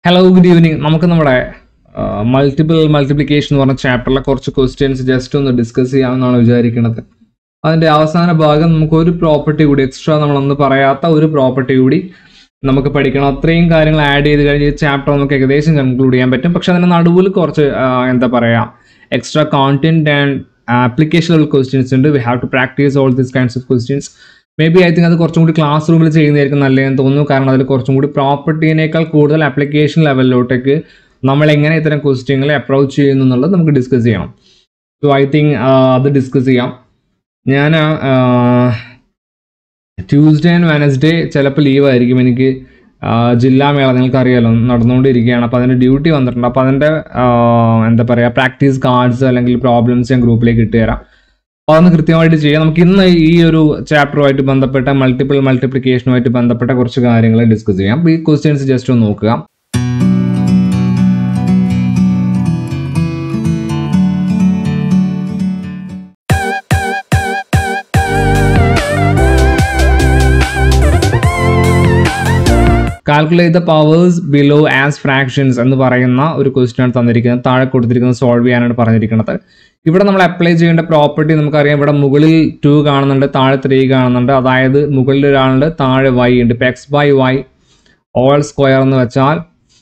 hello good evening നമുക്ക് നമ്മുടെ multiple multiplication എന്ന് പറഞ്ഞ ചാപ്റ്ററിലെ കുറച്ച് ക്വസ്റ്റ്യൻസ് ജസ്റ്റ് ഒന്ന് ഡിസ്കസ് ചെയ്യാമെന്നാണ് വിചാരിക്കുന്നത് അതിൻ്റെ അവസാന ഭാഗം നമുക്ക് ഒരു പ്രോപ്പർട്ടി കൂടി എക്സ്ട്രാ നമ്മളൊന്ന് പറയാത്ത ഒരു പ്രോപ്പർട്ടി കൂടി നമുക്ക് പഠിക്കണം അത്രയും കാര്യങ്ങൾ ആഡ് ചെയ്ത് കഴിഞ്ഞ് ഈ ചാപ്റ്റർ നമുക്ക് ഏകദേശം കൺക്ലൂഡ് ചെയ്യാൻ പറ്റും പക്ഷെ അതിന് നടുവിൽ കുറച്ച് ആ, എന്താ പറയുക extra content and application level questions ഉണ്ട് we have to practise all these kinds of questions maybe I think അത് കുറച്ചും കൂടി ക്ലാസ് റൂമിൽ ചെയ്യുന്നതായിരിക്കും നല്ലതെന്ന് തോന്നുന്നു കാരണം അതിൽ കുറച്ചും കൂടി പ്രോപ്പർട്ടീനേക്കാൾ കൂടുതൽ ആപ്ലിക്കേഷൻ ലെവലിലോട്ടേക്ക് നമ്മൾ എങ്ങനെ ഇത്തരം ക്വസ്റ്റ്യങ്ങളെ അപ്രോച്ച് ചെയ്യുന്നു എന്നുള്ളത് നമുക്ക് ഡിസ്കസ് ചെയ്യണം സോ ഐ തിങ്ക് അത് ഡിസ്കസ് ചെയ്യാം ഞാൻ ട്യൂസ്ഡേ ആൻഡ് വെനസ്ഡേ ചിലപ്പോൾ ലീവ് ആയിരിക്കും എനിക്ക് ആ, ജില്ലാമേള നിങ്ങൾക്കറിയാലോ നടന്നുകൊണ്ടിരിക്കുകയാണ് അപ്പോൾ അതിൻ്റെ ഡ്യൂട്ടി വന്നിട്ടുണ്ട് അപ്പോൾ അതിൻ്റെ ആ, എന്താ പറയുക പ്രാക്ടീസ് കാർഡ്സ് അല്ലെങ്കിൽ പ്രോബ്ലംസ് ഞാൻ ഗ്രൂപ്പിലേക്ക് ഇട്ടുതരാം അപ്പോൾ അതൊന്ന് കൃത്യമായിട്ട് ചെയ്യാം നമുക്ക് ഇന്ന് ഈ ഒരു ചാപ്റ്ററുമായിട്ട് ബന്ധപ്പെട്ട മൾട്ടിപ്പിൾ മൾട്ടിപ്ലിക്കേഷനുമായിട്ട് ബന്ധപ്പെട്ട കുറച്ച് കാര്യങ്ങൾ ഡിസ്കസ് ചെയ്യാം അപ്പോൾ ഈ ക്വസ്റ്റ്യൻസ് ജസ്റ്റ് ഒന്ന് നോക്കുക calculate the powers below as fractions എന്ന് പറയുന്ന ഒരു ക്വസ്റ്റ്യൻ ആണ് തന്നിരിക്കുന്നത് താഴെ കൊടുത്തിരിക്കുന്നത് സോൾവ് ചെയ്യാനാണ് പറഞ്ഞിരിക്കുന്നത് ഇവിടെ നമ്മൾ അപ്ലൈ ചെയ്യേണ്ട പ്രോപ്പർട്ടി നമുക്കറിയാം ഇവിടെ മുകളിൽ ടു കാണുന്നുണ്ട് താഴെ ത്രീ കാണുന്നുണ്ട് അതായത് മുകളിൽ ഒരാളുണ്ട് താഴെ വൈ ഉണ്ട് ഇപ്പം x by y whole square എന്ന് വെച്ചാൽ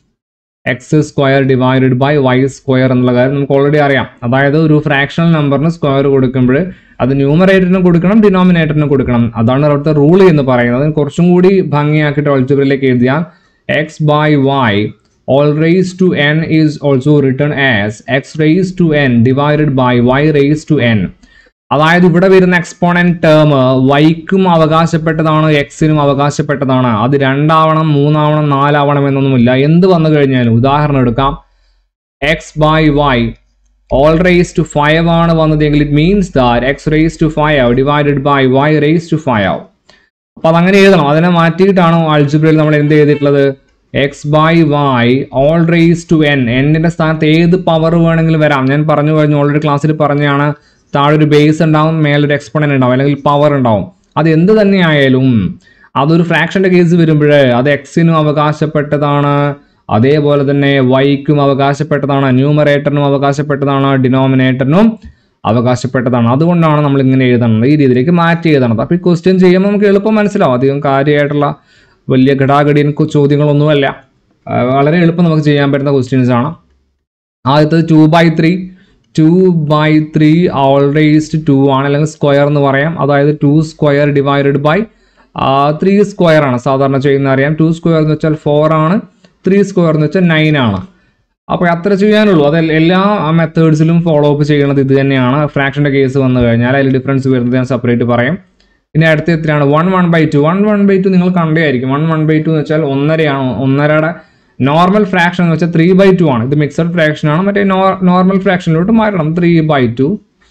x square divided by y square എന്നുള്ള കാര്യം നമുക്ക് ഓൾറെഡി അറിയാം അതായത് ഒരു ഫ്രാക്ഷണൽ നമ്പറിന് സ്ക്വയർ കൊടുക്കുമ്പോൾ അത് ന്യൂമറേറ്ററിന് കൊടുക്കണം ഡിനോമിനേറ്ററിന് കൊടുക്കണം അതാണ് അവിടുത്തെ റൂൾ എന്ന് പറയുന്നത് അതിന് കുറച്ചും കൂടി ഭംഗിയാക്കിയിട്ട് ഓൾജിബ്രയിലേക്ക് എഴുതിയാൽ x by y whole raise to n is also written as x raise to n divided by y raise to n അതായത് ഇവിടെ വരുന്ന എക്സ്പോണന്റ് ടേം വൈക്കും അവകാശപ്പെട്ടതാണ് എക്സിനും അവകാശപ്പെട്ടതാണ് അത് രണ്ടാവണം മൂന്നാവണം നാലാവണം എന്നൊന്നുമില്ല എന്ത് വന്നു കഴിഞ്ഞാലും ഉദാഹരണം എടുക്കാം x by y whole raise to five ആണ് വന്നതെങ്കിൽ it means that x raise to five divided by y raise to five അപ്പൊ അതങ്ങനെ എഴുതണം അതിനെ മാറ്റിയിട്ടാണ് ആൾജിബ്രയിൽ നമ്മൾ എന്ത് ചെയ്തിട്ടുള്ളത് x by y whole raise to n എന്നിന്റെ സ്ഥാനത്ത് ഏത് പവർ വേണമെങ്കിലും വരാം ഞാൻ പറഞ്ഞു കഴിഞ്ഞു ഓൾറെഡി ക്ലാസ്സിൽ പറഞ്ഞാണ് താഴെ ഒരു ബേസ് ഉണ്ടാവും മേലൊരു എക്സ്പൊണൻ ഉണ്ടാവും അല്ലെങ്കിൽ പവർ ഉണ്ടാവും അത് എന്ത് തന്നെയായാലും അതൊരു ഫ്രാക്ഷന്റെ കേസ് വരുമ്പോൾ അത് എക്സിനും അവകാശപ്പെട്ടതാണ് അതേപോലെ തന്നെ വൈക്കും അവകാശപ്പെട്ടതാണ് ന്യൂമറേറ്ററിനും അവകാശപ്പെട്ടതാണ് ഡിനോമിനേറ്ററിനും അവകാശപ്പെട്ടതാണ് അതുകൊണ്ടാണ് നമ്മൾ ഇങ്ങനെ എഴുതുന്നത് ഈ രീതിയിലേക്ക് മാറ്റി എഴുതണത് അപ്പോൾ ഈ ക്വസ്റ്റ്യൻ ചെയ്യുമ്പോൾ നമുക്ക് എളുപ്പം മനസ്സിലാവും അധികം കാര്യമായിട്ടുള്ള വലിയ ഘടാഘടിയൻ കു- ചോദ്യങ്ങളൊന്നുമല്ല ആ, വളരെ എളുപ്പം നമുക്ക് ചെയ്യാൻ പറ്റുന്ന ക്വസ്റ്റ്യൻസ് ആണ് ആദ്യത്തത് two by three two by three whole raised to ആണ് അല്ലെങ്കിൽ സ്ക്വയർ എന്ന് പറയാം അതായത് two square divided by three square ആണ് സാധാരണ ചെയ്യുന്ന അറിയാം ടു സ്ക്വയർ എന്ന് വെച്ചാൽ ഫോർ ആണ് ത്രീ സ്ക്വയർ എന്ന് വെച്ചാൽ നയൻ ആണ് അപ്പോൾ അത്ര ചെയ്യാനുള്ളൂ അത് എല്ലാ മെത്തേഡ്സിലും ഫോളോ അപ്പ് ചെയ്യണത് ഇത് തന്നെയാണ് ഫ്രാക്ഷൻ്റെ കേസ് വന്നു കഴിഞ്ഞാൽ അതിൽ ഡിഫറൻസ് വരുന്നത് ഞാൻ സെപ്പറേറ്റ് പറയും ഇനി അടുത്ത എത്രയാണ് one one by two one one by two നിങ്ങൾ കണ്ടേയായിരിക്കും വൺ വൺ ബൈ ടു എന്ന് വെച്ചാൽ ഒന്നരയാണ് ഒന്നരയുടെ നോർമൽ ഫ്രാക്ഷൻ എന്ന് വെച്ചാൽ ത്രീ ബൈ ടു ആണ് ഇത് മിക്സഡ് ഫ്രാക്ഷൻ ആണ് മറ്റേ നോർമൽ ഫ്രാക്ഷനിലോട്ട് മാറണം three by two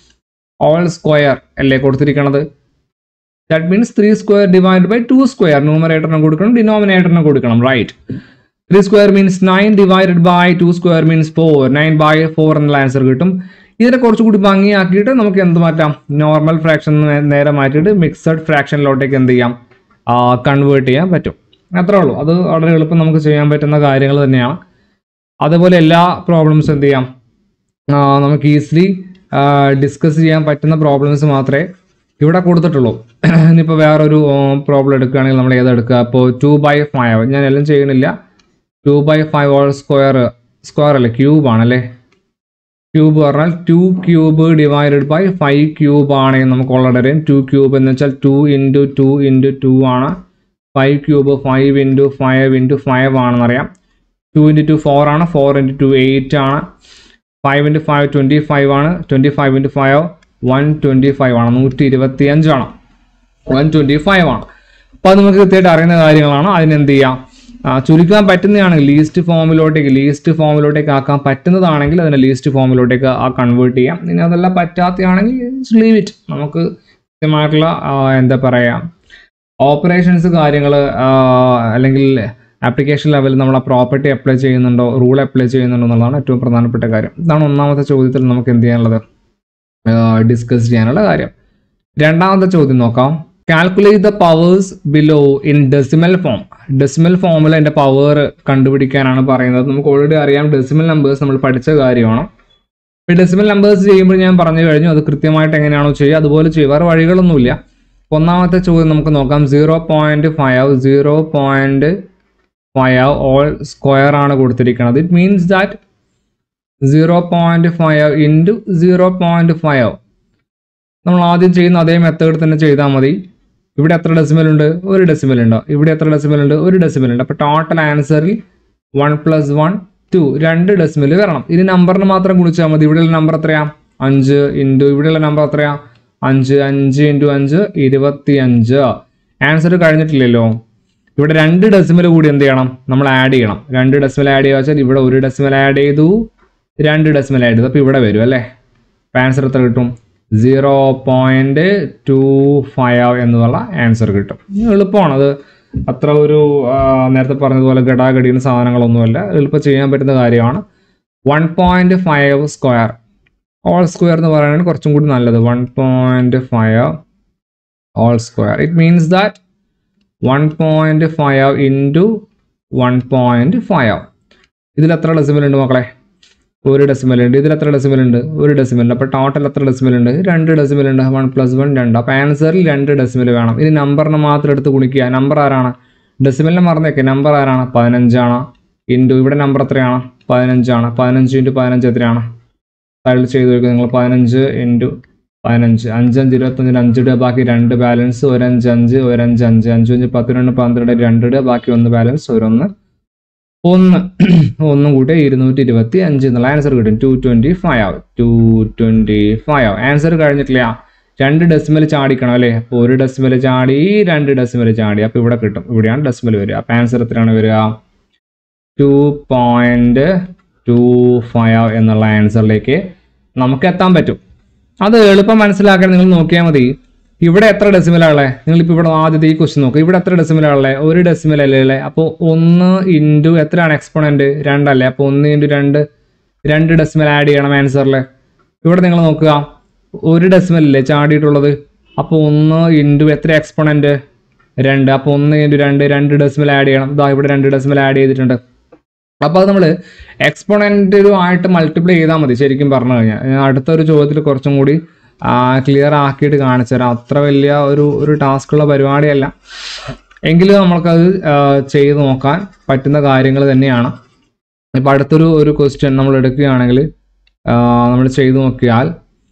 whole square അല്ലേ കൊടുത്തിരിക്കണത് that means three square divide by two square ന്യൂമറേറ്ററിന് കൊടുക്കണം ഡിനോമിനേറ്ററിന് കൊടുക്കണം right three square means nine divided by two square means four nine by four എന്നുള്ള ആൻസർ കിട്ടും ഇതിനെ കുറച്ചുകൂടി ഭംഗിയാക്കിയിട്ട് നമുക്ക് എന്ത് മാറ്റാം നോർമൽ ഫ്രാക്ഷൻ നേരെ മാറ്റിയിട്ട് മിക്സഡ് ഫ്രാക്ഷനിലോട്ടേക്ക് എന്ത് ചെയ്യാം കൺവേർട്ട് ചെയ്യാൻ പറ്റും അത്രേ ഉള്ളൂ അത് വളരെ എളുപ്പം നമുക്ക് ചെയ്യാൻ പറ്റുന്ന കാര്യങ്ങൾ തന്നെയാണ് അതുപോലെ എല്ലാ പ്രോബ്ലംസും എന്ത് ചെയ്യാം ആ, നമുക്ക് ഈസിലി ഡിസ്കസ് ചെയ്യാൻ പറ്റുന്ന പ്രോബ്ലംസ് മാത്രമേ ഇവിടെ കൊടുത്തിട്ടുള്ളൂ ഇനിയിപ്പോൾ വേറൊരു പ്രോബ്ലം എടുക്കുകയാണെങ്കിൽ നമ്മൾ ഏതെടുക്കുക ഇപ്പോൾ ടു ബൈ ഫൈവ് ഞാൻ എല്ലാം ചെയ്യണില്ല two by five whole square square അല്ലേ ക്യൂബ് ആണല്ലേ ക്യൂബ് പറഞ്ഞാൽ two cube divided by five cube ആണെങ്കിൽ നമുക്ക് ഓൾറെഡി അറിയാം ടു ക്യൂബ് എന്ന് വെച്ചാൽ two into two into two ആണ് five cube five into five into five ആണെന്നറിയാം ടു ഇൻറ്റു ടു ഫോർ ആണ് ഫോർ ഇൻറ്റു ടു എയ്റ്റ് ആണ് five into five twenty five ആണ് twenty five into five one twenty five ആണ് നൂറ്റി ഇരുപത്തി അഞ്ചാണ് one twenty five ആണ് അപ്പോൾ അത് നമുക്ക് കൃത്യമായിട്ട് അറിയുന്ന കാര്യങ്ങളാണ് അതിനെന്ത് ചെയ്യാം ആ, ചുരുക്കാൻ പറ്റുന്നതാണെങ്കിൽ ലീസ്റ്റ് ഫോമിലോട്ടേക്ക് ലീസ്റ്റ് ഫോമിലോട്ടേക്ക് ആക്കാൻ പറ്റുന്നതാണെങ്കിൽ അതിനെ ലീസ്റ്റ് ഫോമിലോട്ടേക്ക് ആ കൺവേർട്ട് ചെയ്യാം ഇനി അതെല്ലാം പറ്റാത്തതാണെങ്കിൽ ലീവ് ഇറ്റ് നമുക്ക് കൃത്യമായിട്ടുള്ള ആ, എന്താ പറയുക ഓപ്പറേഷൻസ് കാര്യങ്ങൾ അല്ലെങ്കിൽ ആപ്ലിക്കേഷൻ ലെവലിൽ നമ്മൾ ആ പ്രോപ്പർട്ടി അപ്ലൈ ചെയ്യുന്നുണ്ടോ റൂൾ അപ്ലൈ ചെയ്യുന്നുണ്ടോ എന്നുള്ളതാണ് ഏറ്റവും പ്രധാനപ്പെട്ട കാര്യം ഇതാണ് ഒന്നാമത്തെ ചോദ്യത്തിൽ നമുക്ക് എന്ത് ചെയ്യാനുള്ളത് ഡിസ്കസ് ചെയ്യാനുള്ള കാര്യം രണ്ടാമത്തെ ചോദ്യം നോക്കാം calculate the powers below in decimal form decimal ഫോമിൽ അതിൻ്റെ പവർ കണ്ടുപിടിക്കാനാണ് പറയുന്നത് നമുക്ക് ഓൾറെഡി അറിയാം ഡെസിമൽ നമ്പേഴ്സ് നമ്മൾ പഠിച്ച കാര്യമാണ് ഇപ്പോൾ ഡെസിമൽ നമ്പേഴ്സ് ചെയ്യുമ്പോൾ ഞാൻ പറഞ്ഞു കഴിഞ്ഞു അത് കൃത്യമായിട്ട് എങ്ങനെയാണോ ചെയ്യുക അതുപോലെ ചെയ്യുക വേറെ വഴികളൊന്നുമില്ല ഒന്നാമത്തെ ചോദ്യം നമുക്ക് നോക്കാം zero point five zero point five whole square ആണ് കൊടുത്തിരിക്കുന്നത് it means that zero point five into zero point five നമ്മൾ ആദ്യം ചെയ്യുന്ന അതേ മെത്തേഡ് തന്നെ ചെയ്താൽ മതി ഇവിടെ എത്ര ഡെസിമൽ ഉണ്ട് ഒരു ഡെസിമൽ ഉണ്ടോ ഇവിടെ എത്ര ഡെസിമൽ ഉണ്ട് ഒരു ഡെസിമൽ ഉണ്ട് അപ്പോൾ ടോട്ടൽ ആൻസറിൽ വൺ പ്ലസ് വൺ ടു രണ്ട് ഡെസിമൽ വരണം ഇനി നമ്പറിന് മാത്രം കുളിച്ചാൽ മതി ഇവിടെയുള്ള നമ്പർ എത്രയാ അഞ്ച് ഇൻറ്റു ഇവിടെയുള്ള നമ്പർ എത്രയാ അഞ്ച് അഞ്ച് ഇൻറ്റു അഞ്ച് ഇരുപത്തി അഞ്ച് ആൻസർ കഴിഞ്ഞിട്ടില്ലല്ലോ ഇവിടെ രണ്ട് ഡെസിമൽ കൂടി എന്ത് ചെയ്യണം നമ്മൾ ആഡ് ചെയ്യണം രണ്ട് ഡെസിമൽ ആഡ് ചെയ്യുക വെച്ചാൽ ഇവിടെ ഒരു ഡെസിമൽ ആഡ് ചെയ്തു രണ്ട് ഡെസിമൽ ആഡ് ചെയ്തു അപ്പോൾ ഇവിടെ വരും അല്ലേ അപ്പോൾ ആൻസർ എത്ര കിട്ടും സീറോ പോയിൻറ്റ് ടു ഫൈവ് എന്നുള്ള ആൻസർ കിട്ടും ഇനി എളുപ്പമാണ് അത് അത്ര ഒരു ആ, നേരത്തെ പറഞ്ഞതുപോലെ ഗടാഗടിയുന്ന സാധനങ്ങളൊന്നുമല്ല എളുപ്പം ചെയ്യാൻ പറ്റുന്ന കാര്യമാണ് one point five square whole square എന്ന് പറയുന്നത് കുറച്ചും കൂടി നല്ലത് one point five whole square it means that one point five into one point five ഇതിൽ എത്ര ഡെസിമൽ ഉണ്ട് മക്കളെ ഒരു ഡെസിമൽ ഉണ്ട് ഇതിൽ എത്ര ഡെസിമൽ ഉണ്ട് ഒരു ഡെസിമൽ ഉണ്ട് അപ്പോൾ ടോട്ടൽ എത്ര ഡെസിമൽ ഉണ്ട് രണ്ട് ഡെസിമൽ ഉണ്ട് വൺ പ്ലസ് വൺ രണ്ട് അപ്പോൾ ആൻസറിൽ രണ്ട് ഡെസിമൽ വേണം ഇനി നമ്പറിനെ മാത്രം എടുത്ത് ഗുണിക്കുക നമ്പർ ആരാണ് ഡെസിമലിനെ മറന്നേക്കെ നമ്പർ ആരാണ് പതിനഞ്ചാണ് ഇൻറ്റു ഇവിടെ നമ്പർ എത്രയാണ് പതിനഞ്ചാണ് പതിനഞ്ച് ഇൻറ്റു പതിനഞ്ച് എത്രയാണ് സൈഡിൽ ചെയ്ത് നോക്കുക നിങ്ങൾ പതിനഞ്ച് ഇൻറ്റു പതിനഞ്ച് അഞ്ചഞ്ച് ഇരുപത്തഞ്ചിന് അഞ്ച് ഇടുക ബാക്കി രണ്ട് ബാലൻസ് ഒരഞ്ച് അഞ്ച് ഒരഞ്ച് അഞ്ച് അഞ്ച് അഞ്ച് പത്തിരണ്ട് പന്ത്രണ്ട് രണ്ട് ഇടുക ബാക്കി ഒന്ന് ബാലൻസ് ഒരൊന്ന് ഒന്ന് ഒന്നും കൂട്ടി ഇരുന്നൂറ്റി ഇരുപത്തി അഞ്ച് എന്നുള്ള ആൻസർ കിട്ടും two twenty five two twenty five answer കഴിഞ്ഞിട്ടില്ല രണ്ട് ഡെസിമൽ ചാടിക്കണം അല്ലേ അപ്പോൾ ഒരു ഡെസിമൽ ചാടി രണ്ട് ഡെസിമൽ ചാടി അപ്പോൾ ഇവിടെ കിട്ടും ഇവിടെയാണ് ഡെസിമൽ വരിക അപ്പോൾ ആൻസർ എത്രയാണ് വരിക ടു പോയിൻറ്റ് ടു ഫൈവ് എന്നുള്ള ആൻസറിലേക്ക് നമുക്ക് എത്താൻ പറ്റും അത് എളുപ്പം മനസ്സിലാക്കാൻ നിങ്ങൾ നോക്കിയാൽ മതി ഇവിടെ എത്ര ഡെസിമലാണല്ലേ നിങ്ങളിപ്പോൾ ഇവിടെ ആദ്യത്തെ ഈ ക്വസ്റ്റ്യൻ നോക്കുക ഇവിടെ എത്ര ഡെസിമലാണല്ലേ ഒരു ഡെസിമൽ അല്ലേ അല്ലേ അപ്പോൾ ഒന്ന് ഇൻറ്റു എത്രയാണ് എക്സ്പോണൻറ്റ് രണ്ടല്ലേ അപ്പോൾ ഒന്ന് ഇൻറ്റു രണ്ട് രണ്ട് ഡെസിമൽ ആഡ് ചെയ്യണം ആൻസറിൽ ഇവിടെ നിങ്ങൾ നോക്കുക ഒരു ഡെസിമൽ അല്ലേ ചാടിയിട്ടുള്ളത് അപ്പോൾ ഒന്ന് ഇൻറ്റു എത്ര എക്സ്പോണൻറ്റ് രണ്ട് അപ്പോൾ ഒന്ന് ഇൻറ്റു രണ്ട് രണ്ട് ഡെസിമൽ ആഡ് ചെയ്യണം ഇതാ ഇവിടെ രണ്ട് ഡെസിമൽ ആഡ് ചെയ്തിട്ടുണ്ട് അപ്പോൾ അത് നമ്മൾ എക്സ്പോണൻറ്റുമായിട്ട് മൾട്ടിപ്ലൈ ചെയ്താൽ മതി ശരിക്കും പറഞ്ഞു കഴിഞ്ഞാൽ ഞാൻ അടുത്തൊരു ചോദ്യത്തിൽ കുറച്ചും കൂടി ക്ലിയർ ആക്കിയിട്ട് കാണിച്ചു തരാം അത്ര വലിയ ഒരു ഒരു ടാസ്ക്കുള്ള പരിപാടിയല്ല എങ്കിലും നമ്മൾക്കത് ആ, ചെയ്ത് നോക്കാൻ പറ്റുന്ന കാര്യങ്ങൾ തന്നെയാണ് ഇപ്പം അടുത്തൊരു ഒരു ക്വസ്റ്റ്യൻ നമ്മൾ എടുക്കുകയാണെങ്കിൽ നമ്മൾ ചെയ്തു നോക്കിയാൽ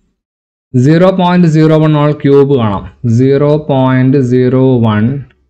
zero point zero one whole cube കാണാം zero point zero one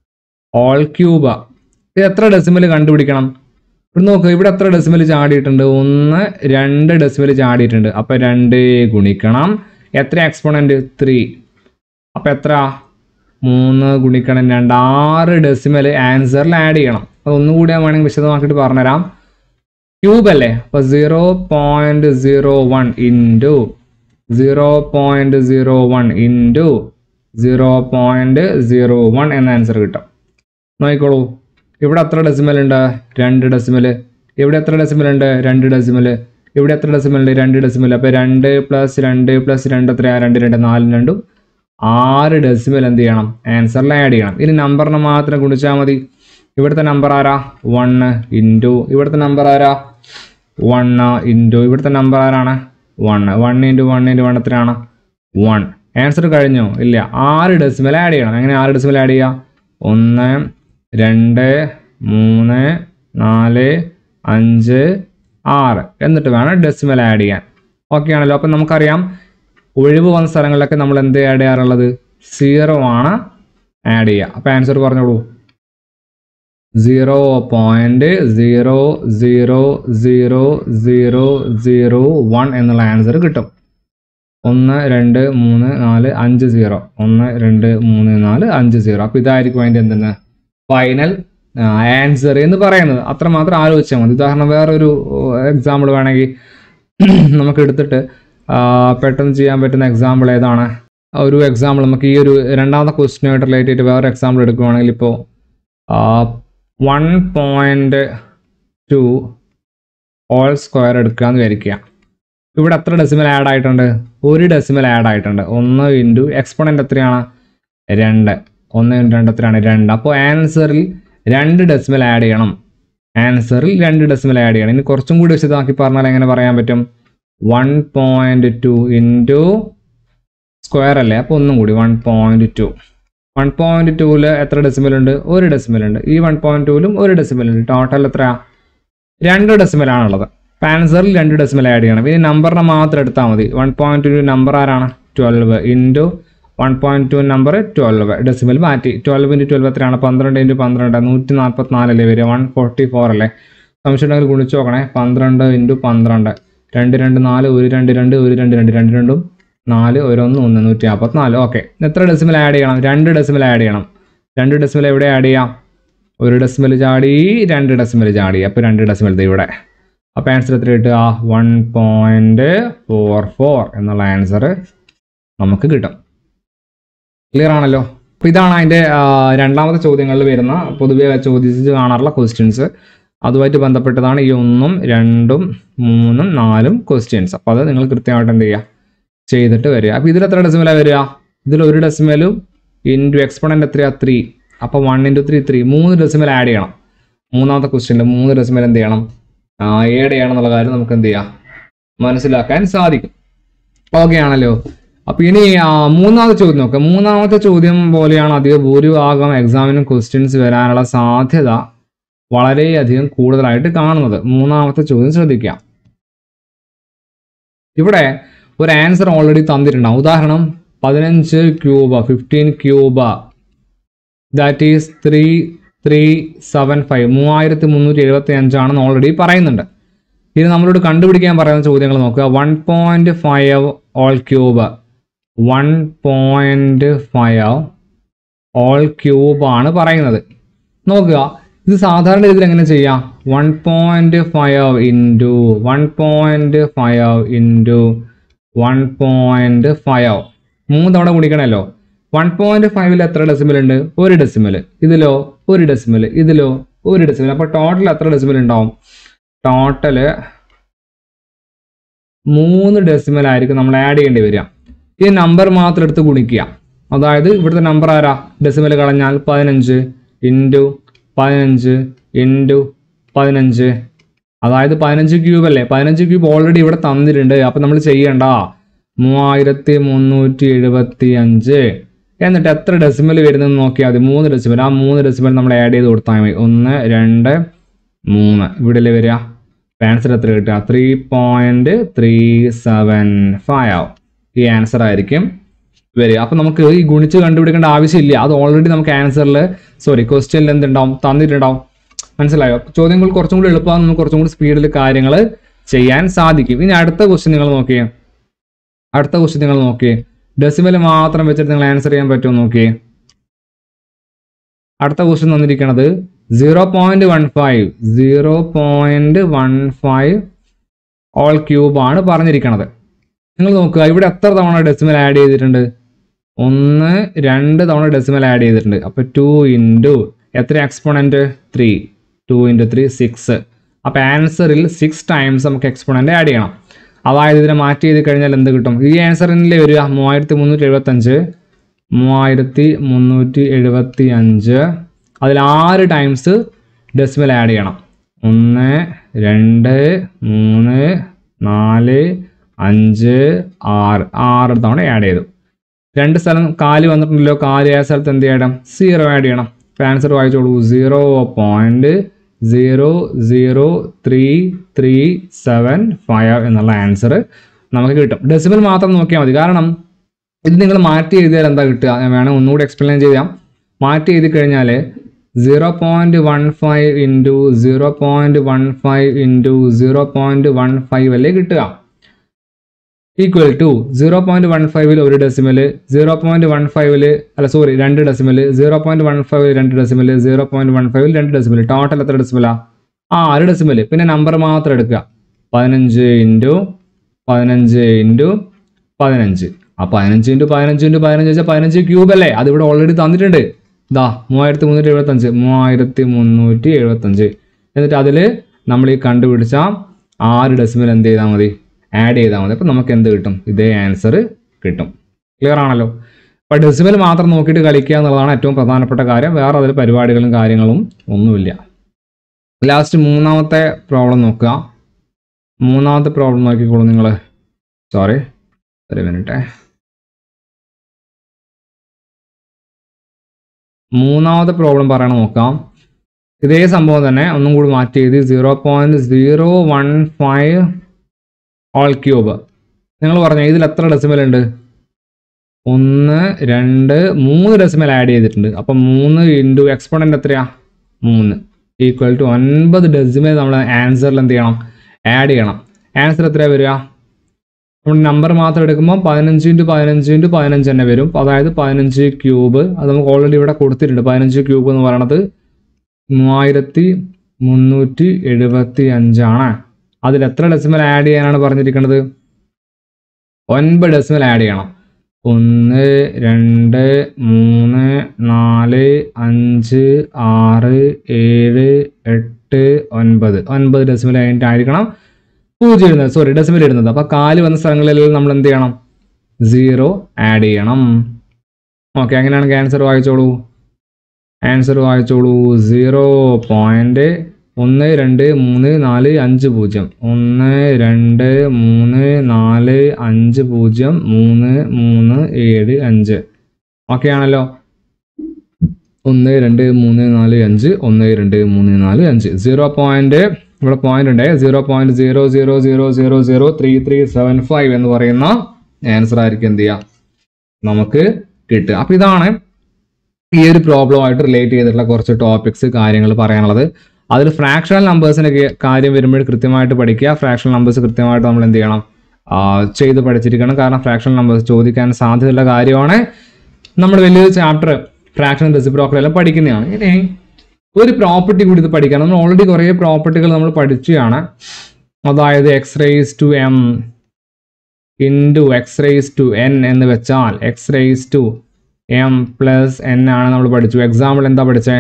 whole cube ഇത് എത്ര ഡെസിമൽ കണ്ടുപിടിക്കണം ഇവിടെ നോക്കുക ഇവിടെ എത്ര ഡെസിമൽ ചാടിയിട്ടുണ്ട് ഒന്ന് രണ്ട് ഡെസിമൽ ചാടിയിട്ടുണ്ട് അപ്പോൾ രണ്ട് ഗുണിക്കണം എത്ര എക്സ്പോണൻറ്റ് ത്രീ അപ്പോൾ എത്ര മൂന്ന് ഗുണിക്കണം രണ്ട് ആറ് ഡെസിമൽ ആൻസറിൽ ആഡ് ചെയ്യണം അത് ഒന്നുകൂടി ഞാൻ വേണമെങ്കിൽ വിശദമാക്കിയിട്ട് പറഞ്ഞുതരാം ക്യൂബ് അല്ലേ അപ്പോൾ zero point zero one into zero point zero one into zero point zero one എന്ന ആൻസർ കിട്ടും നോക്കിക്കോളൂ ഇവിടെ എത്ര ഡെസിമൽ ഉണ്ട് രണ്ട് ഡെസിമൽ ഇവിടെ എത്ര ഡെസിമൽ ഉണ്ട് രണ്ട് ഡെസിമൽ ഇവിടെ എത്ര ഡെസിമൽ ഉണ്ട് രണ്ട് ഡെസിമൽ അപ്പോൾ രണ്ട് പ്ലസ് രണ്ട് പ്ലസ് രണ്ട് എത്രയാ രണ്ട് രണ്ട് നാലും രണ്ടും ആറ് ഡെസിമൽ എന്ത് ചെയ്യണം ആൻസറിൽ ആഡ് ചെയ്യണം ഇനി നമ്പറിനെ മാത്രം ഗുണിച്ചാൽ മതി ഇവിടുത്തെ നമ്പർ ആരാ വണ്ണ് ഇൻറ്റു ഇവിടുത്തെ നമ്പർ ആരാ വണ്ണ് ഇൻറ്റു ഇവിടുത്തെ നമ്പർ ആരാണ് one one into one into one എത്രയാണ് വൺ ആൻസർ കഴിഞ്ഞോ ഇല്ല ആറ് ഡെസിമൽ ആഡ് ചെയ്യണം എങ്ങനെ ആറ് ഡെസിമൽ ആഡ് ചെയ്യുക ഒന്ന് രണ്ട് മൂന്ന് നാല് അഞ്ച് ആറ് എന്നിട്ട് വേണം ഡെസിമൽ ആഡ് ചെയ്യാൻ ഓക്കെ ആണല്ലോ അപ്പം നമുക്കറിയാം ഒഴിവ് വന്ന സ്ഥലങ്ങളിലൊക്കെ നമ്മൾ എന്ത് ആഡ് ചെയ്യാറുള്ളത് സീറോ ആണ് ആഡ് ചെയ്യുക അപ്പം ആൻസർ പറഞ്ഞോളൂ zero point zero zero zero zero zero one എന്നുള്ള ആൻസർ കിട്ടും ഒന്ന് രണ്ട് മൂന്ന് നാല് അഞ്ച് സീറോ ഒന്ന് രണ്ട് മൂന്ന് നാല് അഞ്ച് സീറോ അപ്പോൾ ഇതായിരിക്കും അതിൻ്റെ എന്തെന്ന് ഫൈനൽ ആൻസർ എന്ന് പറയുന്നത് അത്രമാത്രം ആലോചിച്ചാൽ മതി ഉദാഹരണം വേറൊരു എക്സാമ്പിൾ വേണമെങ്കിൽ നമുക്ക് എടുത്തിട്ട് ആ, പെട്ടെന്ന് ചെയ്യാൻ പറ്റുന്ന എക്സാമ്പിൾ ഏതാണ് ഒരു എക്സാമ്പിൾ നമുക്ക് ഈ ഒരു രണ്ടാമത്തെ ക്വസ്റ്റിനായിട്ട് റിലേറ്റ് ചെയ്തിട്ട് വേറെ എക്സാമ്പിൾ എടുക്കുകയാണെങ്കിൽ ഇപ്പോൾ one point two whole square എടുക്കുക എന്ന് വിചാരിക്കുക ഇവിടെ എത്ര ഡെസിമൽ ആഡ് ആയിട്ടുണ്ട് ഒരു ഡെസിമൽ ആഡ് ആയിട്ടുണ്ട് ഒന്ന് ഇൻറ്റു എക്സ്പോണൻ്റ് എത്രയാണ് രണ്ട് ഒന്ന് ഇൻറ്റു രണ്ട് എത്രയാണ് രണ്ട് അപ്പോൾ ആൻസറിൽ രണ്ട് ഡെസിമൽ ആഡ് ചെയ്യണം ആൻസറിൽ രണ്ട് ഡെസിമൽ ആഡ് ചെയ്യണം ഇനി കുറച്ചും കൂടി വിശദമാക്കി പറഞ്ഞാൽ എങ്ങനെ പറയാൻ പറ്റും one point two into square അല്ലേ അപ്പോൾ ഒന്നും കൂടി one point two one point ടൂവിൽ എത്ര ഡെസിമൽ ഉണ്ട് ഒരു ഡെസിമൽ ഉണ്ട് ഈ വൺ പോയിൻറ്റ് ടൂവിലും ഒരു ഡെസിമൽ ഉണ്ട് ടോട്ടൽ എത്രയാ രണ്ട് ഡെസിമൽ ആണുള്ളത് അപ്പോൾ ആൻസറിൽ രണ്ട് ഡെസിമൽ ആഡ് ചെയ്യണം ഇനി നമ്പറിനെ മാത്രം എടുത്താൽ മതി വൺ പോയിൻറ്റ് ടു നമ്പർ ആരാണ് twelve into one point two number twelve decimal മാറ്റി ട്വൽവ് ഇൻറ്റു ട്വൽവ് എത്രയാണ് പന്ത്രണ്ട് ഇൻറ്റു പന്ത്രണ്ട് നൂറ്റി നാൽപ്പത്തിനാലല്ലേ വരിക വൺ ഫോർട്ടി ഫോർ അല്ലേ സംശയം ഉണ്ടെങ്കിൽ ഗുണിച്ച് നോക്കണേ പന്ത്രണ്ട് ഇൻറ്റു പന്ത്രണ്ട് രണ്ട് രണ്ട് നാല് ഒരു രണ്ട് രണ്ട് ഒരു രണ്ട് രണ്ട് രണ്ട് രണ്ടും നാല് ഒരൊന്ന് ഒന്ന് നൂറ്റി നാൽപ്പത്തിനാല് ഓക്കെ എത്ര ഡെസിമൽ ആഡ് ചെയ്യണം രണ്ട് ഡെസിമൽ ആഡ് ചെയ്യണം രണ്ട് ഡെസിമൽ എവിടെ ആഡ് ചെയ്യാം ഒരു ഡെസിമൽ ചാടി രണ്ട് ഡെസിമൽ ചാടി അപ്പോൾ രണ്ട് ഡെസിമൽ ദേ ഇവിടെ അപ്പോൾ ആൻസർ എത്ര കിട്ടുക വൺ പോയിൻറ്റ് ഫോർ ഫോർ എന്നുള്ള ആൻസർ നമുക്ക് കിട്ടും ക്ലിയർ ആണല്ലോ അപ്പോൾ ഇതാണ് അതിൻ്റെ രണ്ടാമത്തെ ചോദ്യങ്ങളിൽ വരുന്ന പൊതുവെ ചോദിച്ച് കാണാറുള്ള ക്വസ്റ്റ്യൻസ് അതുമായിട്ട് ബന്ധപ്പെട്ടതാണ് ഈ ഒന്നും രണ്ടും മൂന്നും നാലും ക്വസ്റ്റ്യൻസ് അപ്പോൾ അത് നിങ്ങൾ കൃത്യമായിട്ട് എന്ത് ചെയ്യുക ചെയ്തിട്ട് വരിക അപ്പോൾ ഇതിൽ എത്ര ഡെസിമലാണ് വരിക ഇതിൽ ഒരു ഡെസിമലും ഇൻറ്റു എക്സ്പൊണൻ്റ് എത്രയാ ത്രീ അപ്പോൾ വൺ ഇൻറ്റു ത്രീ ത്രീ മൂന്ന് ഡെസിമൽ ആഡ് ചെയ്യണം മൂന്നാമത്തെ ക്വസ്റ്റ്യനിൽ മൂന്ന് ഡെസിമൽ എന്ത് ചെയ്യണം ആഡ് ചെയ്യണം എന്നുള്ള കാര്യം നമുക്ക് എന്ത് ചെയ്യാം മനസ്സിലാക്കാൻ സാധിക്കും ഓക്കെ ആണല്ലോ അപ്പോൾ ഇനി ആ, മൂന്നാമത്തെ ചോദ്യം നോക്കാം മൂന്നാമത്തെ ചോദ്യം പോലെയാണ് അധികം ഭൂരിഭാഗം എക്സാമിനും ക്വസ്റ്റ്യൻസ് വരാനുള്ള സാധ്യത വളരെയധികം കൂടുതലായിട്ട് കാണുന്നത് മൂന്നാമത്തെ ചോദ്യം ശ്രദ്ധിക്കാം ഇവിടെ ഒരു ആൻസർ ഓൾറെഡി തന്നിട്ടുണ്ടാവും ഉദാഹരണം പതിനഞ്ച് cube fifteen cube that is three three seven five മൂവായിരത്തി മുന്നൂറ്റി എഴുപത്തി അഞ്ചാണെന്ന് ഓൾറെഡി പറയുന്നുണ്ട് ഇത് നമ്മളോട് കണ്ടുപിടിക്കാൻ പറയുന്ന ചോദ്യങ്ങൾ നോക്കുക one point five whole cube one point five whole cube ആണ് പറയുന്നത് നോക്കുക ഇത് സാധാരണ രീതിയിൽ എങ്ങനെ ചെയ്യാം one point five into one point five into one point five മൂന്ന് തവണ കുടിക്കണമല്ലോ വൺ പോയിന്റ് ഫൈവിൽ എത്ര ഡെസിമൽ ഉണ്ട് ഒരു ഡെസിമൽ ഇതിലോ ഒരു ഡെസിമൽ ഇതിലോ ഒരു ഡെസിമൽ അപ്പോൾ ടോട്ടൽ എത്ര ഡെസിമൽ ഉണ്ടാവും ടോട്ടല് മൂന്ന് ഡെസിമൽ ആയിരിക്കും നമ്മൾ ആഡ് ചെയ്യേണ്ടി വരിക ഈ നമ്പർ മാത്രം എടുത്ത് ഗുണിക്കുക അതായത് ഇവിടുത്തെ നമ്പർ ആരാ ഡെസിമൽ കളഞ്ഞാൽ പതിനഞ്ച് ഇൻറ്റു പതിനഞ്ച് ഇൻറ്റു പതിനഞ്ച് അതായത് പതിനഞ്ച് ക്യൂബ് അല്ലേ പതിനഞ്ച് ക്യൂബ് ഓൾറെഡി ഇവിടെ തന്നിട്ടുണ്ട് അപ്പം നമ്മൾ ചെയ്യണ്ട മൂവായിരത്തി മുന്നൂറ്റി എഴുപത്തി അഞ്ച് എന്നിട്ട് എത്ര ഡെസിമൽ വരുന്നെന്ന് നോക്കിയാൽ മതി മൂന്ന് ഡെസിമൽ ആ മൂന്ന് ഡെസിമൽ നമ്മൾ ആഡ് ചെയ്ത് കൊടുത്താൽ മതി ഒന്ന് രണ്ട് മൂന്ന് ഇവിടെ അല്ലേ വരിക ആൻസർ എത്ര കിട്ടുക three point three seven five ഈ ആൻസർ ആയിരിക്കും വരിക അപ്പം നമുക്ക് ഈ ഗുണിച്ച് കണ്ടുപിടിക്കേണ്ട ആവശ്യമില്ല അത് ഓൾറെഡി നമുക്ക് ആൻസറിൽ സോറി ക്വസ്റ്റ്യനിൽ എന്തുണ്ടാവും തന്നിട്ടുണ്ടാവും മനസ്സിലായോ അപ്പൊ ചോദ്യങ്ങൾ കുറച്ചും കൂടി എളുപ്പമാണ് നമുക്ക് കുറച്ചും കൂടി സ്പീഡിൽ കാര്യങ്ങൾ ചെയ്യാൻ സാധിക്കും ഇനി അടുത്ത ക്വസ്റ്റ്യൻ നിങ്ങൾ നോക്കിയേ അടുത്ത ക്വസ്റ്റ്യൻ നിങ്ങൾ നോക്കിയേ ഡെസിമൽ മാത്രം വെച്ചിട്ട് നിങ്ങൾ ആൻസർ ചെയ്യാൻ പറ്റുമോ നോക്കിയേ അടുത്ത ക്വസ്റ്റ്യൻ തന്നിരിക്കുന്നത് zero point one five zero point one five whole cube ആണ് പറഞ്ഞിരിക്കുന്നത് നിങ്ങൾ നോക്കുക ഇവിടെ എത്ര തവണ ഡെസിമൽ ആഡ് ചെയ്തിട്ടുണ്ട് ഒന്ന് രണ്ട് തവണ ഡെസിമൽ ആഡ് ചെയ്തിട്ടുണ്ട് അപ്പോൾ ടു ഇൻറ്റു എത്ര exponent three two into three six അപ്പോൾ ആൻസറിൽ സിക്സ് ടൈംസ് നമുക്ക് എക്സ്പോണൻ്റ് ആഡ് ചെയ്യണം അതായത് ഇതിനെ മാറ്റി ചെയ്ത് കഴിഞ്ഞാൽ എന്ത് കിട്ടും ഈ ആൻസറിൻ്റെ വരിക മൂവായിരത്തി മുന്നൂറ്റി എഴുപത്തഞ്ച് മൂവായിരത്തി മുന്നൂറ്റി എഴുപത്തി അഞ്ച് അതിൽ ആറ് ടൈംസ് ഡെസിമൽ ആഡ് ചെയ്യണം ഒന്ന് രണ്ട് മൂന്ന് നാല് അഞ്ച് ആറ് ആറ് തവണ ആഡ് ചെയ്തു രണ്ട് സ്ഥലം കാല് വന്നിട്ടുണ്ടല്ലോ കാല് ഏത് സ്ഥലത്ത് എന്ത് ചെയ്യണം സീറോ ആഡ് ചെയ്യണം ആൻസർ വായിച്ചോളൂ zero point zero zero three three seven five എന്നുള്ള ആൻസർ നമുക്ക് കിട്ടും ഡെസിമൽ മാത്രം നോക്കിയാൽ മതി കാരണം ഇത് നിങ്ങൾ മാറ്റി എഴുതിയാൽ എന്താ കിട്ടുക ഞാൻ വേണം ഒന്നുകൂടി എക്സ്പ്ലെയിൻ ചെയ്യാം മാറ്റി എഴുതി കഴിഞ്ഞാൽ zero point one five into zero point one five into zero point one five അല്ലേ കിട്ടുക equal to zero point one ഫൈവിൽ ഒരു ഡെസിമല് സീറോ പോയിന്റ് വൺ ഫൈവില് അല്ല സോറി രണ്ട് ഡെസിമല് സീറോ പോയിന്റ് വൺ ഫൈവിൽ രണ്ട് ഡെസിമല് സീറോ പോയിന്റ് വൺ ഫൈവിൽ രണ്ട് ഡെസിമല് ടോട്ടൽ എത്ര ഡെസിമലാ ആ ആറ് ഡെസിമല് പിന്നെ നമ്പർ മാത്രം എടുക്കുക പതിനഞ്ച് ഇൻറ്റു പതിനഞ്ച് ഇൻറ്റു പതിനഞ്ച് ആ പതിനഞ്ച് ഇൻറ്റു പതിനഞ്ച് ഇൻറ്റു പതിനഞ്ച് വെച്ചാൽ പതിനഞ്ച് ക്യൂബ് അല്ലേ അത് ഇവിടെ ഓൾറെഡി തന്നിട്ടുണ്ട് ഇതാ മൂവായിരത്തി മുന്നൂറ്റി എഴുപത്തഞ്ച് മൂവായിരത്തി മുന്നൂറ്റി എഴുപത്തഞ്ച് എന്നിട്ട് അതിൽ നമ്മൾ ഈ കണ്ടുപിടിച്ച ആറ് ഡെസിമൽ എന്ത് ചെയ്താൽ മതി ആഡ് ചെയ്താൽ മതി അപ്പോൾ നമുക്ക് എന്ത് കിട്ടും ഇതേ ആൻസർ കിട്ടും ക്ലിയർ ആണല്ലോ അപ്പോൾ ഡെസിമൽ മാത്രം നോക്കിയിട്ട് കളിക്കുക എന്നുള്ളതാണ് ഏറ്റവും പ്രധാനപ്പെട്ട കാര്യം വേറെ അതിൽ പരിപാടികളും കാര്യങ്ങളും ഒന്നുമില്ല ലാസ്റ്റ് മൂന്നാമത്തെ പ്രോബ്ലം നോക്കുക മൂന്നാമത്തെ പ്രോബ്ലം നോക്കിക്കോളൂ നിങ്ങൾ സോറി ഒരു മിനിറ്റ് മൂന്നാമത്തെ പ്രോബ്ലം പറയണം നോക്കാം ഇതേ സംഭവം തന്നെ ഒന്നും കൂടി മാറ്റി എഴുതി zero point zero one five whole cube നിങ്ങൾ പറഞ്ഞു ഇതിൽ എത്ര ഡെസിമൽ ഉണ്ട് ഒന്ന് രണ്ട് മൂന്ന് ഡെസിമൽ ആഡ് ചെയ്തിട്ടുണ്ട് അപ്പം മൂന്ന് ഇൻറ്റു എക്സ്പോണൻ്റ് എത്രയാ മൂന്ന് ഈക്വൽ ടു ഒൻപത് ഡെസിമൽ നമ്മൾ ആൻസറിൽ എന്ത് ചെയ്യണം ആഡ് ചെയ്യണം ആൻസർ എത്രയാണ് വരിക നമ്മൾ നമ്പർ മാത്രം എടുക്കുമ്പോൾ പതിനഞ്ച് ഇൻറ്റു പതിനഞ്ച് ഇൻറ്റു പതിനഞ്ച് തന്നെ വരും അതായത് പതിനഞ്ച് ക്യൂബ് അത് നമുക്ക് ഓൾറെഡി ഇവിടെ കൊടുത്തിട്ടുണ്ട് പതിനഞ്ച് ക്യൂബ് എന്ന് പറയണത് മൂവായിരത്തി മുന്നൂറ്റി എഴുപത്തി അഞ്ചാണ് അതിൽ എത്ര ഡെസിമൽ ആഡ് ചെയ്യാനാണ് പറഞ്ഞിരിക്കുന്നത് ഒൻപത് ഡെസിമൽ ആഡ് ചെയ്യണം ഒന്ന് രണ്ട് മൂന്ന് നാല് അഞ്ച് ആറ് ഏഴ് എട്ട് ഒൻപത് ഒൻപത് ഡെസിമൽ ആയിട്ടായിരിക്കണം പൂജ്യം ഇടുന്നത് സോറി ഡെസിമൽ ഇടുന്നത് അപ്പോൾ കാല് വന്ന സ്ഥലങ്ങളിലെല്ലാം നമ്മൾ എന്ത് ചെയ്യണം സീറോ ആഡ് ചെയ്യണം ഓക്കെ അങ്ങനെയാണെങ്കിൽ ആൻസർ വായിച്ചോളൂ ആൻസർ വായിച്ചോളൂ സീറോ പോയിന്റ് ഒന്ന് രണ്ട് മൂന്ന് നാല് അഞ്ച് പൂജ്യം ഒന്ന് രണ്ട് മൂന്ന് നാല് അഞ്ച് പൂജ്യം മൂന്ന് മൂന്ന് ഏഴ് അഞ്ച് ഓക്കെ ആണല്ലോ ഒന്ന് രണ്ട് മൂന്ന് നാല് അഞ്ച് ഒന്ന് രണ്ട് മൂന്ന് നാല് അഞ്ച് സീറോ പോയിന്റ് ഇവിടെ പോയിന്റ് ഉണ്ട് zero point zero zero zero zero zero three three seven five എന്ന് പറയുന്ന ആൻസർ ആയിരിക്കും എന്ത് ചെയ്യുക നമുക്ക് കിട്ടുക അപ്പം ഇതാണ് ഈ ഒരു പ്രോബ്ലമായിട്ട് റിലേറ്റ് ചെയ്തിട്ടുള്ള കുറച്ച് ടോപ്പിക്സ് കാര്യങ്ങൾ പറയാനുള്ളത് അതിൽ ഫ്രാക്ഷണൽ നമ്പേഴ്സിൻ്റെ കാര്യം വരുമ്പോൾ കൃത്യമായിട്ട് പഠിക്കുക ഫ്രാക്ഷണൽ നമ്പേഴ്സ് കൃത്യമായിട്ട് നമ്മൾ എന്ത് ചെയ്യണം ആ, ചെയ്ത് പഠിച്ചിരിക്കണം കാരണം ഫ്രാക്ഷണൽ നമ്പേഴ്സ് ചോദിക്കാൻ സാധ്യതയുള്ള കാര്യമാണ് നമ്മൾ വലിയൊരു ചാപ്റ്റർ ഫ്രാക്ഷൻ റെസിപ്രോക്കൽ എല്ലാം പഠിക്കുന്നതാണ് ഇനി ഒരു പ്രോപ്പർട്ടി കൂടി ഇത് പഠിക്കാൻ നമ്മൾ ഓൾറെഡി കുറേ പ്രോപ്പർട്ടികൾ നമ്മൾ പഠിച്ചതാണ് അതായത് x raise to m into x raise to n എന്ന് വെച്ചാൽ x raise to m plus n ആണ് നമ്മൾ പഠിച്ചു എക്സാമ്പിൾ എന്താ പഠിച്ചേ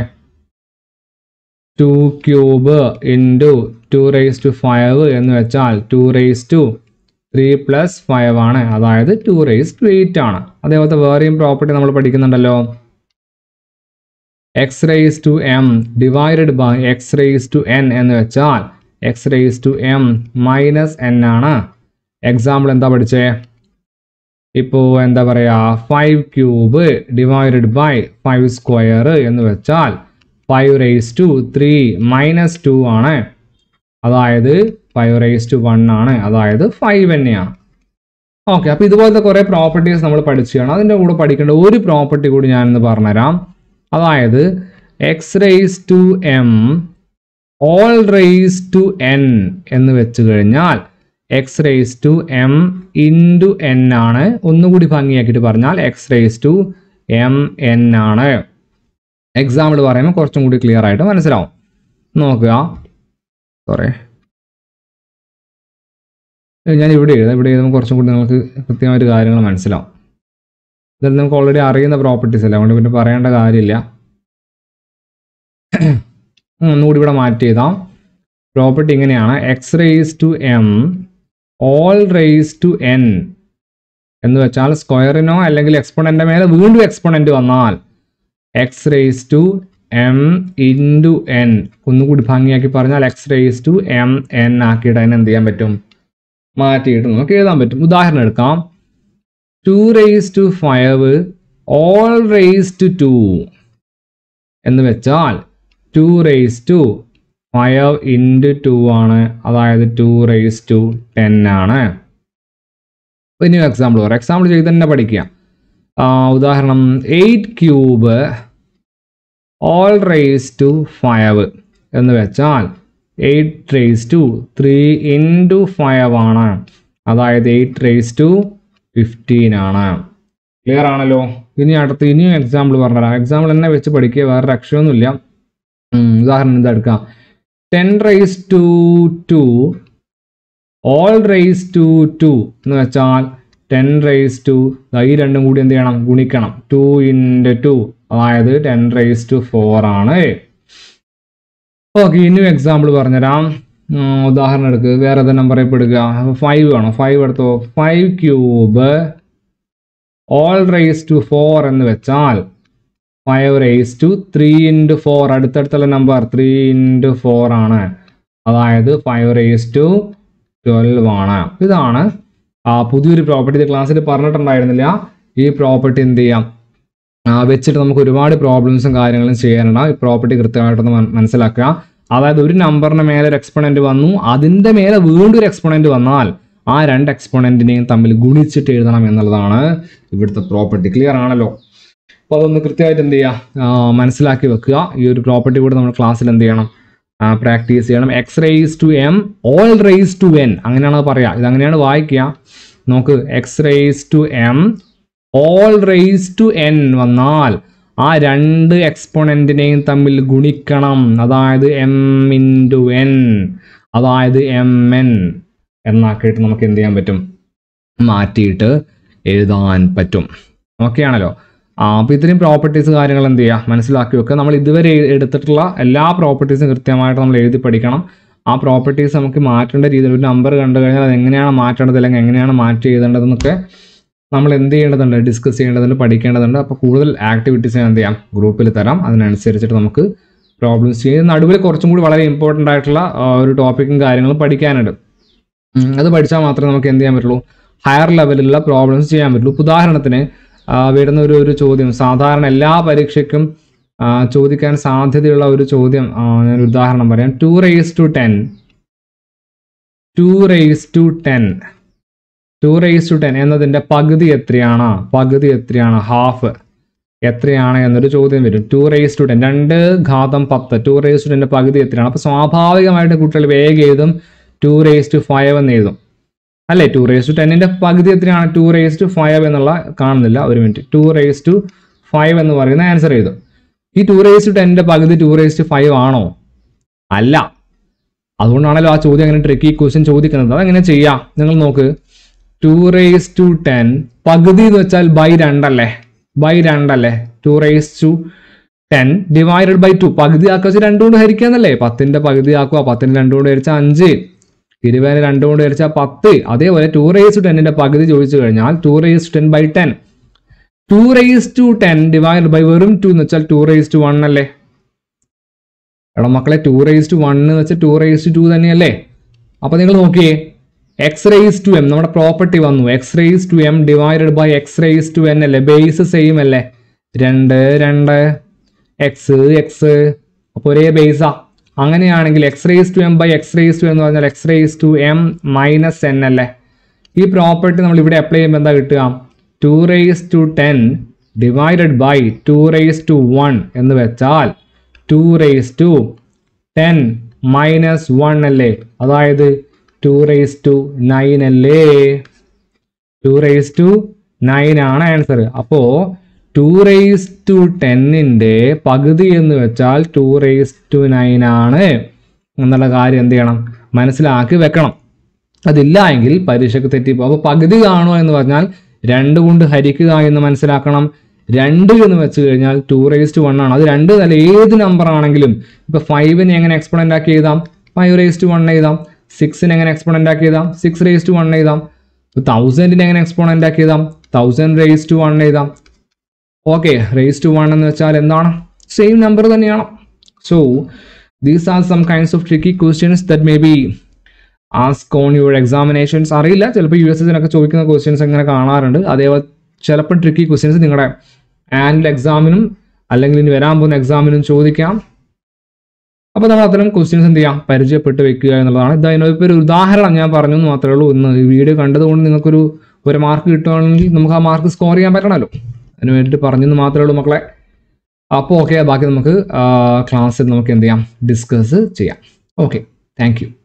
two cube into two raise to five എന്ന് വെച്ചാൽ two raise to three plus five ആണ് അതായത് ടു റേസ് ടു എയ്റ്റ് ആണ് അതേപോലത്തെ വേറെയും പ്രോപ്പർട്ടി നമ്മൾ പഠിക്കുന്നുണ്ടല്ലോ x raise to m divided by x raise to n എന്ന് വെച്ചാൽ x raise to m minus n ആണ് എക്സാമ്പിൾ എന്താ പഠിച്ചേ ഇപ്പോൾ എന്താ പറയുക five cube divided by five square എന്ന് വെച്ചാൽ five raise to three minus two ആണ് അതായത് ഫൈവ് റേസ് ടു വൺ ആണ് അതായത് ഫൈവ് തന്നെയാണ് ഓക്കെ അപ്പോൾ ഇതുപോലത്തെ കുറേ പ്രോപ്പർട്ടീസ് നമ്മൾ പഠിച്ചാണ് അതിൻ്റെ കൂടെ പഠിക്കേണ്ട ഒരു പ്രോപ്പർട്ടി കൂടി ഞാനിന്ന് പറഞ്ഞുതരാം അതായത് x raise to m whole raise to n എന്ന് വെച്ച് കഴിഞ്ഞാൽ x raise to m into n ആണ് ഒന്നുകൂടി ഭംഗിയാക്കിയിട്ട് പറഞ്ഞാൽ x raise to m n ആണ് എക്സാമ്പിൾ പറയുമ്പോൾ കുറച്ചും കൂടി ക്ലിയർ ആയിട്ട് മനസ്സിലാവും നോക്കുക സോറി ഞാൻ ഇവിടെ എഴുതാം ഇവിടെ എഴുതുമ്പോൾ കുറച്ചും കൂടി നിങ്ങൾക്ക് കൃത്യമായിട്ട് കാര്യങ്ങൾ മനസ്സിലാവും ഇതെല്ലാം നമുക്ക് ഓൾറെഡി അറിയുന്ന പ്രോപ്പർട്ടീസ് അല്ലേ അതുകൊണ്ട് പിന്നെ പറയേണ്ട കാര്യമില്ല ഉം, ഒന്നുകൂടി ഇവിടെ മാറ്റി എഴുതാം പ്രോപ്പർട്ടി ഇങ്ങനെയാണ് x raise to m whole raise to n എന്ന് വെച്ചാൽ സ്ക്വയറിനോ അല്ലെങ്കിൽ എക്സ്പോണൻ്റെ മേലെ വീണ്ടും എക്സ്പോണൻ്റ് വന്നാൽ x raise to m into n ഒന്നുകൂടി ഭംഗിയാക്കി പറഞ്ഞാൽ x raise to m n ആക്കിയിട്ട് അതിനെ എന്ത് ചെയ്യാൻ പറ്റും മാറ്റിയിട്ട് നമുക്ക് എഴുതാൻ പറ്റും ഉദാഹരണം എടുക്കാം two raise to five whole raise to two എന്ന് വെച്ചാൽ two raise to five into two ആണ് അതായത് ടു റേസ് ടു ടെൻ ആണ് ഇപ്പൊ ഇനി എക്സാമ്പിൾ പറയാം എക്സാമ്പിൾ ചെയ്ത് തന്നെ പഠിക്കുക ആ, ഉദാഹരണം eight cube whole raise to five എന്ന് വെച്ചാൽ eight raise to three into five ആണ് അതായത് എയ്റ്റ് റേസ് ടു ഫിഫ്റ്റീൻ ആണ് ക്ലിയർ ആണല്ലോ ഇനി അടുത്ത് ഇനിയും എക്സാമ്പിൾ പറഞ്ഞുതരാം എക്സാമ്പിൾ തന്നെ വെച്ച് പഠിക്കുക വേറെ രക്ഷയൊന്നുമില്ല ഉം, ഉദാഹരണം എന്താ എടുക്കാം ten raise to two whole raise to two എന്ന് വെച്ചാൽ ടെൻ റേസ് ടു ഈ രണ്ടും കൂടി എന്ത് ചെയ്യണം ഗുണിക്കണം ടു ഇൻറ്റു ടു അതായത് ടെൻ റേസ് ടു ഫോർ ആണ് ഓക്കെ ഇനിയും എക്സാമ്പിൾ പറഞ്ഞുതരാം ഉം, ഉദാഹരണം എടുക്കുക വേറെ ഏതാ നമ്പർ ഇപ്പോൾ എടുക്കുക അപ്പോൾ ഫൈവ് വേണം ഫൈവ് എടുത്തോ five cube whole raise to four എന്ന് വെച്ചാൽ five raise to three into four അടുത്തടുത്തുള്ള നമ്പർ ത്രീ ഇൻറ്റു ഫോർ ആണ് അതായത് ഫൈവ് റേസ് ടു ട്വൽവ് ആണ് ഇതാണ് ആ പുതിയൊരു പ്രോപ്പർട്ടി ഇത് ക്ലാസ്സിൽ പറഞ്ഞിട്ടുണ്ടായിരുന്നില്ല ഈ പ്രോപ്പർട്ടി എന്ത് ചെയ്യാം ആ, വെച്ചിട്ട് നമുക്ക് ഒരുപാട് പ്രോബ്ലംസും കാര്യങ്ങളും ചെയ്യാനുണ്ട് ഈ പ്രോപ്പർട്ടി കൃത്യമായിട്ടൊന്ന് മന- മനസ്സിലാക്കുക അതായത് ഒരു നമ്പറിന് മേലെ ഒരു എക്സ്പൊണന്റ് വന്നു അതിന്റെ മേലെ വീണ്ടും ഒരു എക്സ്പൊണന്റ് വന്നാൽ ആ രണ്ട് എക്സ്പൊണന്റിനെയും തമ്മിൽ ഗുണിച്ചിട്ട് എഴുതണം എന്നുള്ളതാണ് ഇവിടുത്തെ പ്രോപ്പർട്ടി ക്ലിയർ ആണല്ലോ അപ്പോൾ അതൊന്ന് കൃത്യമായിട്ട് എന്ത് ചെയ്യുക ആ, മനസ്സിലാക്കി വെക്കുക ഈ ഒരു പ്രോപ്പർട്ടി കൂടെ നമ്മൾ ക്ലാസ്സിൽ എന്ത് ചെയ്യണം പ്രാക്ടീസ് ചെയ്യണം x raise to m whole raise to n അങ്ങനെയാണ് അത് പറയുക ഇത് അങ്ങനെയാണ് വായിക്കുക നോക്ക് x raise to m whole raise to n വന്നാൽ ആ രണ്ട് എക്സ്പോണന്റിനെയും തമ്മിൽ ഗുണിക്കണം അതായത് എം ഇൻറ്റു എൻ അതായത് എം എൻ എന്നാക്കിയിട്ട് നമുക്ക് എന്ത് ചെയ്യാൻ പറ്റും മാറ്റിയിട്ട് എഴുതാൻ പറ്റും ഓക്കെ ആണല്ലോ ആ അപ്പോൾ ഇത്രയും പ്രോപ്പർട്ടീസ് കാര്യങ്ങൾ എന്ത് ചെയ്യുക മനസ്സിലാക്കി വെക്കുക നമ്മൾ ഇതുവരെ എ- എടുത്തിട്ടുള്ള എല്ലാ പ്രോപ്പർട്ടീസും കൃത്യമായിട്ട് നമ്മൾ എഴുതി പഠിക്കണം ആ പ്രോപ്പർട്ടീസ് നമുക്ക് മാറ്റേണ്ട രീതിയിൽ ഒരു നമ്പർ കണ്ടു കഴിഞ്ഞാൽ അത് എങ്ങനെയാണ് മാറ്റേണ്ടത് അല്ലെങ്കിൽ എങ്ങനെയാണ് മാറ്റി എഴുതേണ്ടതെന്നൊക്കെ നമ്മൾ എന്ത് ചെയ്യേണ്ടതുണ്ട് ഡിസ്കസ് ചെയ്യേണ്ടതുണ്ട് പഠിക്കേണ്ടതുണ്ട് അപ്പോൾ കൂടുതൽ ആക്ടിവിറ്റീസ് ഞാൻ എന്ത് ചെയ്യാം ഗ്രൂപ്പിൽ തരാം അതിനനുസരിച്ചിട്ട് നമുക്ക് പ്രോബ്ലംസ് ചെയ്യും നടുവിൽ കുറച്ചും കൂടി വളരെ ഇമ്പോർട്ടൻ്റ് ആയിട്ടുള്ള ആ, ഒരു ടോപ്പിക്കും കാര്യങ്ങളും പഠിക്കാനുണ്ട് ഉം, അത് പഠിച്ചാൽ മാത്രമേ നമുക്ക് എന്ത് ചെയ്യാൻ പറ്റുള്ളൂ ഹയർ ലെവലിലുള്ള പ്രോബ്ലംസ് ചെയ്യാൻ പറ്റുള്ളൂ ഇപ്പൊ ഉദാഹരണത്തിന് ആ, വരുന്ന ഒരു ഒരു ചോദ്യം സാധാരണ എല്ലാ പരീക്ഷയ്ക്കും ആ, ചോദിക്കാൻ സാധ്യതയുള്ള ഒരു ചോദ്യം ആ, ഞാൻ ഒരു ഉദാഹരണം പറയാം two raise to ten two raise to ten two raise to ten എന്നതിൻ്റെ പകുതി എത്രയാണ് പകുതി എത്രയാണ് ഹാഫ് എത്രയാണ് എന്നൊരു ചോദ്യം വരും ടു റേസ് ടു ടെൻ രണ്ട് ഘാതം പത്ത് ടു റേസ് ടു ടെൻ്റെ പകുതി എത്രയാണ് അപ്പോൾ സ്വാഭാവികമായിട്ട് കുട്ടികൾ വേഗം എഴുതും ടു റേസ് ടു ഫൈവ് എന്ന് എഴുതും അല്ലേ ടു റേസ് ടു ടെന്നിൻ്റെ പകുതി എത്രയാണ് ടു റേസ് ടു ഫൈവ് എന്നുള്ള കാണുന്നില്ല ഒരു minute two raise to five എന്ന് പറയുന്ന ആൻസർ എഴുതും ഈ ടു റേസ് ടു ടെന്നിൻ്റെ പകുതി ടു റേസ് ടു ഫൈവ് ആണോ അല്ല അതുകൊണ്ടാണല്ലോ ആ ചോദ്യം അങ്ങനെ ട്രിക്കി ക്വസ്റ്റ്യൻ ചോദിക്കുന്നത് അതെങ്ങനെ ചെയ്യാം നിങ്ങൾ നോക്ക് ടു റേസ് ടു ടെൻ പകുതി എന്ന് വെച്ചാൽ ബൈ രണ്ടല്ലേ ബൈ രണ്ടല്ലേ two raise to ten divided by two പകുതി ആക്കുക വെച്ചാൽ രണ്ടു കൊണ്ട് ഹരിക്കാന്നല്ലേ പത്തിന്റെ പകുതി ആക്കുക പത്തിന് രണ്ടു കൊണ്ട് ഹരിച്ചാൽ അഞ്ച് ഇരുപതിന് രണ്ടു കൊണ്ട് ഹരിച്ചാൽ പത്ത് അതേപോലെ ടു റേസ് ടു ടെന്നിന്റെ പകുതി ചോദിച്ചു കഴിഞ്ഞാൽ two raise to ten by ten two raise to ten divide by വെറും ടു എന്ന് വെച്ചാൽ ടു റേസ് ടു വൺ അല്ലേ എടാ മക്കളെ ടു റേസ് ടു വൺ എന്ന് വെച്ചാൽ ടു റേസ് ടു ടു തന്നെയല്ലേ അപ്പൊ നിങ്ങൾ നോക്കിയേ എക്സ് റേസ് ടു എം നമ്മുടെ പ്രോപ്പർട്ടി വന്നു x raise to m divided by x raise to n അല്ലേ ബേസ് സെയിം അല്ലേ രണ്ട് രണ്ട് എക്സ് എക്സ് അപ്പോൾ ഒരേ ബേസാ അങ്ങനെയാണെങ്കിൽ x raise to m by x raise to എന്ന് പറഞ്ഞാൽ x raise to m minus n അല്ലേ ഈ പ്രോപ്പർട്ടി നമ്മൾ ഇവിടെ അപ്ലൈ ചെയ്യുമ്പോൾ എന്താ കിട്ടുക two raise to ten divided by two raise to one എന്ന് വെച്ചാൽ two raise to ten minus one അല്ലേ അതായത് ടു റേസ് ടു നയൻ അല്ലേ ടു റേസ് ടു നയൻ ആണ് ആൻസർ അപ്പോ ടു റേസ് ടു ടെന്നിന്റെ പകുതി എന്ന് വെച്ചാൽ ടു റേസ് ടു നയൻ ആണ് എന്നുള്ള കാര്യം എന്ത് ചെയ്യണം മനസ്സിലാക്കി വെക്കണം അതില്ല എങ്കിൽ പരീക്ഷയ്ക്ക് തെറ്റിപ്പോ അപ്പൊ പകുതി കാണുക എന്ന് പറഞ്ഞാൽ രണ്ട് കൊണ്ട് ഹരിക്കുക എന്ന് മനസ്സിലാക്കണം രണ്ട് എന്ന് വെച്ച് കഴിഞ്ഞാൽ ടു റേസ് ടു വൺ ആണ് അത് രണ്ട് നല്ല ഏത് നമ്പർ ആണെങ്കിലും ഇപ്പൊ ഫൈവിന് എങ്ങനെ എക്സ്പോണന്റ് ആക്കി എഴുതാം ഫൈവ് റേസ് ടു വൺ എഴുതാം സിക്സിന് എങ്ങനെ എക്സ്പോണന്റ് ആക്കി എഴുതാം സിക്സ് റേസ് ടു വൺ എഴുതാം തൗസൻഡിന് എങ്ങനെ എക്സ്പോണന്റ് ആക്കി എഴുതാം തൗസൻഡ് റേസ് ടു വൺ എഴുതാം ഓക്കെ റേസ് ടു വൺ എന്ന് വെച്ചാൽ എന്താണ് സെയിം നമ്പർ തന്നെയാണ് so these are some kinds of tricky questions that may be ask on your examinations അറിയില്ല ചിലപ്പോൾ യു എസ് എസിനൊക്കെ ചോദിക്കുന്ന ക്വസ്റ്റ്യൻസ് ഇങ്ങനെ കാണാറുണ്ട് അതേപോലെ ചിലപ്പോൾ ട്രിക്കി ക്വസ്റ്റ്യൻസ് നിങ്ങളുടെ ആനുവൽ എക്സാമിനും അല്ലെങ്കിൽ ഇനി വരാൻ പോകുന്ന എക്സാമിനും ചോദിക്കാം അപ്പോൾ നമ്മൾ അത്തരം ക്വസ്റ്റ്യൻസ് എന്ത് ചെയ്യാം പരിചയപ്പെട്ട് വെക്കുക എന്നുള്ളതാണ് ഇത് അതിനൊപ്പം ഒരു ഉദാഹരണം ഞാൻ പറഞ്ഞു എന്ന് മാത്രമേ ഉള്ളൂ ഇന്ന് ഈ വീഡിയോ കണ്ടതുകൊണ്ട് നിങ്ങൾക്കൊരു ഒരു മാർക്ക് കിട്ടുകയാണെങ്കിൽ നമുക്ക് ആ മാർക്ക് സ്കോർ ചെയ്യാൻ പറ്റണമല്ലോ അതിന് വേണ്ടിയിട്ട് പറഞ്ഞെന്ന് മാത്രമേ ഉള്ളൂ മക്കളെ അപ്പോൾ ഓക്കെ ബാക്കി നമുക്ക് ക്ലാസ്സിൽ നമുക്ക് എന്ത് ചെയ്യാം ഡിസ്കസ് ചെയ്യാം ഓക്കെ താങ്ക് യു